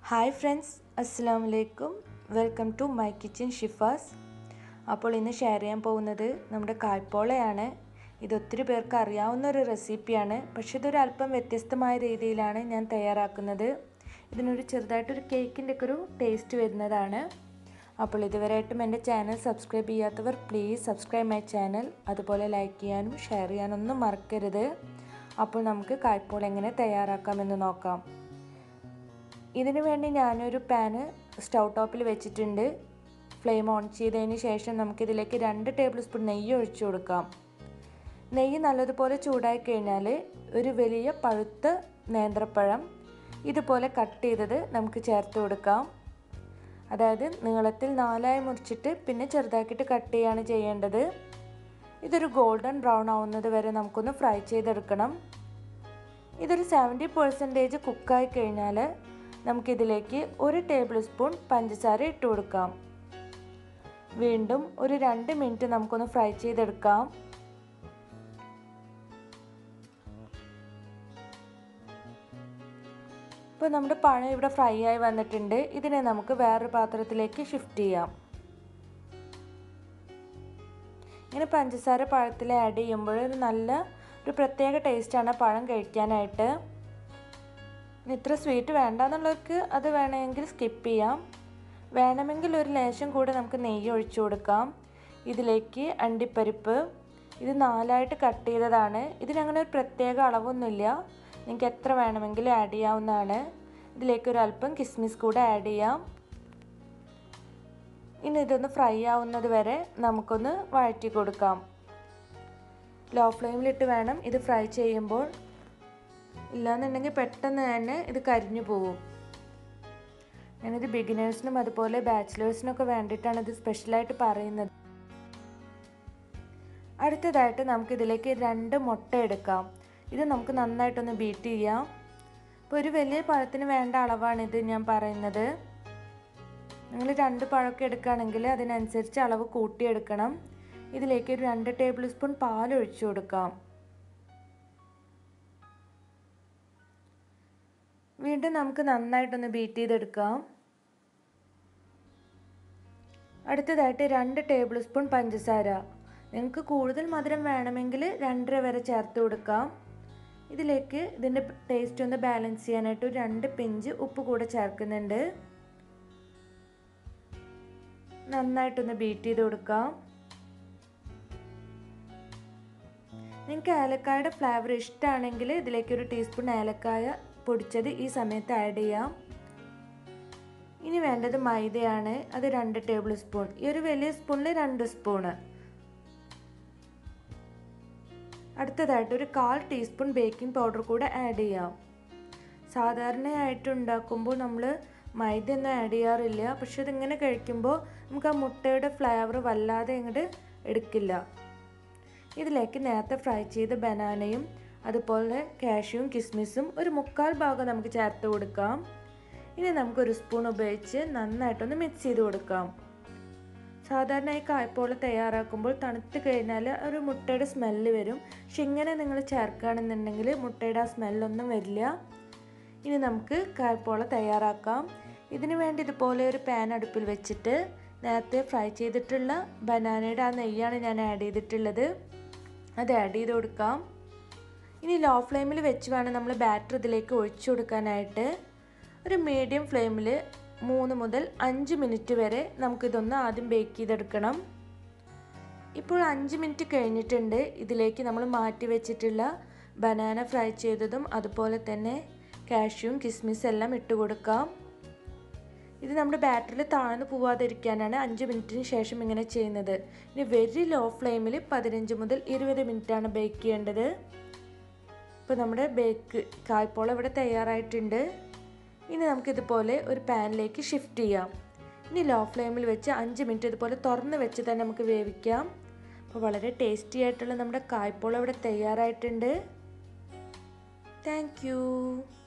hi friends അസ്സാം വലൈക്കും welcome to my kitchen Shifas അപ്പോൾ ഇന്ന് ഷെയർ ചെയ്യാൻ പോകുന്നത് നമ്മുടെ കായ്പോളയാണ് ഇത് ഒത്തിരി പേർക്ക് അറിയാവുന്ന ഒരു റെസിപ്പിയാണ് പക്ഷേ ഇതൊരു അല്പം വ്യത്യസ്തമായ രീതിയിലാണ് ഞാൻ തയ്യാറാക്കുന്നത് ഇതിനൊരു ചെറുതായിട്ടൊരു കേക്കിൻ്റെ ഒക്കെ ഒരു ടേസ്റ്റ് വരുന്നതാണ് അപ്പോൾ ഇതുവരെയായിട്ടും എൻ്റെ ചാനൽ സബ്സ്ക്രൈബ് ചെയ്യാത്തവർ പ്ലീസ് സബ്സ്ക്രൈബ് മൈ ചാനൽ അതുപോലെ ലൈക്ക് ചെയ്യാനും ഷെയർ ചെയ്യാനൊന്നും മറക്കരുത് അപ്പോൾ നമുക്ക് കായ്പോൾ എങ്ങനെ തയ്യാറാക്കാമെന്ന് നോക്കാം ഇതിനു വേണ്ടി ഞാനൊരു പാന് സ്റ്റൗ ടോപ്പിൽ വെച്ചിട്ടുണ്ട് ഫ്ലെയിം ഓൺ ചെയ്തതിന് ശേഷം നമുക്കിതിലേക്ക് രണ്ട് ടേബിൾ സ്പൂൺ നെയ്യ് ഒഴിച്ചു കൊടുക്കാം നെയ്യ് നല്ലതുപോലെ ചൂടായി കഴിഞ്ഞാൽ ഒരു വലിയ പഴുത്ത നേന്ത്രപ്പഴം ഇതുപോലെ കട്ട് ചെയ്തത് നമുക്ക് ചേർത്ത് കൊടുക്കാം അതായത് നീളത്തിൽ നാലായി മുറിച്ചിട്ട് പിന്നെ ചെറുതാക്കിയിട്ട് കട്ട് ചെയ്യാണ് ചെയ്യേണ്ടത് ഇതൊരു ഗോൾഡൻ ബ്രൗൺ ആവുന്നത് വരെ നമുക്കൊന്ന് ഫ്രൈ ചെയ്തെടുക്കണം ഇതൊരു സെവൻറ്റി പെർസെൻറ്റേജ് കുക്കായി കഴിഞ്ഞാൽ നമുക്കിതിലേക്ക് ഒരു ടേബിൾ സ്പൂൺ പഞ്ചസാര ഇട്ട് കൊടുക്കാം വീണ്ടും ഒരു രണ്ട് മിനിറ്റ് നമുക്കൊന്ന് ഫ്രൈ ചെയ്തെടുക്കാം ഇപ്പോൾ നമ്മുടെ പഴം ഇവിടെ ഫ്രൈ ആയി വന്നിട്ടുണ്ട് ഇതിനെ നമുക്ക് വേറൊരു പാത്രത്തിലേക്ക് ഷിഫ്റ്റ് ചെയ്യാം ഇങ്ങനെ പഞ്ചസാര പഴത്തിൽ ആഡ് ചെയ്യുമ്പോൾ ഒരു നല്ല ഒരു പ്രത്യേക ടേസ്റ്റാണ് പഴം കഴിക്കാനായിട്ട് ഇത്ര സ്വീറ്റ് വേണ്ടാന്നുള്ളവർക്ക് അത് വേണമെങ്കിൽ സ്കിപ്പ് ചെയ്യാം വേണമെങ്കിൽ ഒരു ലേശം കൂടെ നമുക്ക് നെയ്യ് ഒഴിച്ചു കൊടുക്കാം ഇതിലേക്ക് അണ്ടിപ്പരിപ്പ് ഇത് നാലായിട്ട് കട്ട് ചെയ്തതാണ് ഇതിനങ്ങനെ ഒരു പ്രത്യേക അളവൊന്നുമില്ല നിങ്ങൾക്ക് എത്ര വേണമെങ്കിലും ആഡ് ചെയ്യാവുന്നതാണ് ഇതിലേക്ക് ഒരു അല്പം കിസ്മിസ് കൂടെ ആഡ് ചെയ്യാം ഇനി ഇതൊന്ന് ഫ്രൈ ആവുന്നത് വരെ നമുക്കൊന്ന് വഴറ്റി കൊടുക്കാം ലോ ഫ്ലെയിമിലിട്ട് വേണം ഇത് ഫ്രൈ ചെയ്യുമ്പോൾ ഇല്ലാന്നുണ്ടെങ്കിൽ പെട്ടെന്ന് തന്നെ ഇത് കരിഞ്ഞു പോകും ഞാനിത് ബിഗിനേഴ്സിനും അതുപോലെ ബാച്ചിലേഴ്സിനൊക്കെ വേണ്ടിയിട്ടാണ് ഇത് സ്പെഷ്യലായിട്ട് പറയുന്നത് അടുത്തതായിട്ട് നമുക്കിതിലേക്ക് രണ്ട് മുട്ട എടുക്കാം ഇത് നമുക്ക് നന്നായിട്ടൊന്ന് ബീറ്റ് ചെയ്യാം ഇപ്പോൾ ഒരു വലിയ പഴത്തിന് വേണ്ട അളവാണിത് ഞാൻ പറയുന്നത് നിങ്ങൾ രണ്ട് പഴമൊക്കെ എടുക്കുകയാണെങ്കിൽ അതിനനുസരിച്ച് അളവ് കൂട്ടിയെടുക്കണം ഇതിലേക്ക് ഒരു രണ്ട് ടേബിൾ സ്പൂൺ പാൽ ഒഴിച്ചു കൊടുക്കാം വീണ്ടും നമുക്ക് നന്നായിട്ടൊന്ന് ബീറ്റ് ചെയ്തെടുക്കാം അടുത്തതായിട്ട് രണ്ട് ടേബിൾ സ്പൂൺ പഞ്ചസാര നിങ്ങൾക്ക് കൂടുതൽ മധുരം വേണമെങ്കിൽ രണ്ടര വരെ ചേർത്ത് കൊടുക്കാം ഇതിലേക്ക് ഇതിൻ്റെ ടേസ്റ്റ് ഒന്ന് ബാലൻസ് ചെയ്യാനായിട്ട് ഒരു രണ്ട് പിഞ്ച് ഉപ്പ് കൂടെ ചേർക്കുന്നുണ്ട് നന്നായിട്ടൊന്ന് ബീറ്റ് ചെയ്ത് കൊടുക്കാം നിങ്ങൾക്ക് ഏലക്കായുടെ ഫ്ലേവർ ഇഷ്ടമാണെങ്കിൽ ഇതിലേക്ക് ഒരു ടീസ്പൂൺ ഏലക്കായ പൊടിച്ചത് ഈ സമയത്ത് ആഡ് ചെയ്യാം ഇനി വേണ്ടത് മൈദയാണ് അത് രണ്ട് ടേബിൾ സ്പൂൺ ഈ ഒരു വലിയ സ്പൂണിൽ രണ്ട് സ്പൂണ് അടുത്തതായിട്ട് ഒരു കാൽ ടീസ്പൂൺ ബേക്കിംഗ് പൗഡർ കൂടെ ആഡ് ചെയ്യാം സാധാരണയായിട്ട് ഉണ്ടാക്കുമ്പോൾ നമ്മൾ മൈദ ഒന്നും ആഡ് ചെയ്യാറില്ല പക്ഷെ ഇതിങ്ങനെ കഴിക്കുമ്പോൾ നമുക്ക് ആ മുട്ടയുടെ ഫ്ലേവർ വല്ലാതെ ഇങ്ങോട്ട് എടുക്കില്ല ഇതിലേക്ക് നേരത്തെ ഫ്രൈ ചെയ്ത ബനാനയും അതുപോലെ കാഷ്യൂവും കിസ്മിസും ഒരു മുക്കാൽ ഭാഗം നമുക്ക് ചേർത്ത് കൊടുക്കാം ഇനി നമുക്കൊരു സ്പൂൺ ഉപയോഗിച്ച് നന്നായിട്ടൊന്ന് മിക്സ് ചെയ്ത് കൊടുക്കാം സാധാരണ ഈ കായ്പോള തയ്യാറാക്കുമ്പോൾ തണുത്ത് കഴിഞ്ഞാൽ ഒരു മുട്ടയുടെ സ്മെല്ല് വരും പക്ഷെ ഇങ്ങനെ നിങ്ങൾ ചേർക്കുകയാണെന്നുണ്ടെങ്കിൽ മുട്ടയുടെ ആ സ്മെല്ലൊന്നും വരില്ല ഇനി നമുക്ക് കായ്പോള തയ്യാറാക്കാം ഇതിനു വേണ്ടി ഇതുപോലെ ഒരു പാൻ അടുപ്പിൽ വെച്ചിട്ട് നേരത്തെ ഫ്രൈ ചെയ്തിട്ടുള്ള ബനാനയുടെ ആ നെയ്യാണ് ഞാൻ ആഡ് ചെയ്തിട്ടുള്ളത് അത് ആഡ് ചെയ്ത് കൊടുക്കാം ഇനി ലോ ഫ്ലെയിമിൽ വെച്ച് വേണം നമ്മൾ ബാറ്റർ ഇതിലേക്ക് ഒഴിച്ചു കൊടുക്കാനായിട്ട് ഒരു മീഡിയം ഫ്ലെയിമിൽ മൂന്ന് മുതൽ അഞ്ച് മിനിറ്റ് വരെ നമുക്കിതൊന്ന് ആദ്യം ബേക്ക് ചെയ്തെടുക്കണം ഇപ്പോൾ അഞ്ച് മിനിറ്റ് കഴിഞ്ഞിട്ടുണ്ട് ഇതിലേക്ക് നമ്മൾ മാറ്റി വെച്ചിട്ടുള്ള ബനാന ഫ്രൈ ചെയ്തതും അതുപോലെ തന്നെ കാഷ്യൂവും കിസ്മിസ് എല്ലാം ഇട്ട് കൊടുക്കാം ഇത് നമ്മുടെ ബാറ്ററിൽ താഴ്ന്നു പോവാതിരിക്കാനാണ് അഞ്ച് മിനിറ്റിന് ശേഷം ഇങ്ങനെ ചെയ്യുന്നത് ഇനി വെരി ലോ ഫ്ലെയിമിൽ പതിനഞ്ച് മുതൽ ഇരുപത് മിനിറ്റാണ് ബേക്ക് ചെയ്യേണ്ടത് ഇപ്പോൾ നമ്മുടെ ബേക്ക് കായ്പോള ഇവിടെ തയ്യാറായിട്ടുണ്ട് ഇനി നമുക്കിതുപോലെ ഒരു പാനിലേക്ക് ഷിഫ്റ്റ് ചെയ്യാം ഇനി ലോ ഫ്ലെയിമിൽ വെച്ച് അഞ്ച് മിനിറ്റ് ഇതുപോലെ തുറന്ന് വെച്ച് തന്നെ നമുക്ക് വേവിക്കാം അപ്പോൾ വളരെ ടേസ്റ്റി ആയിട്ടുള്ള നമ്മുടെ കായ്പോള ഇവിടെ തയ്യാറായിട്ടുണ്ട് താങ്ക്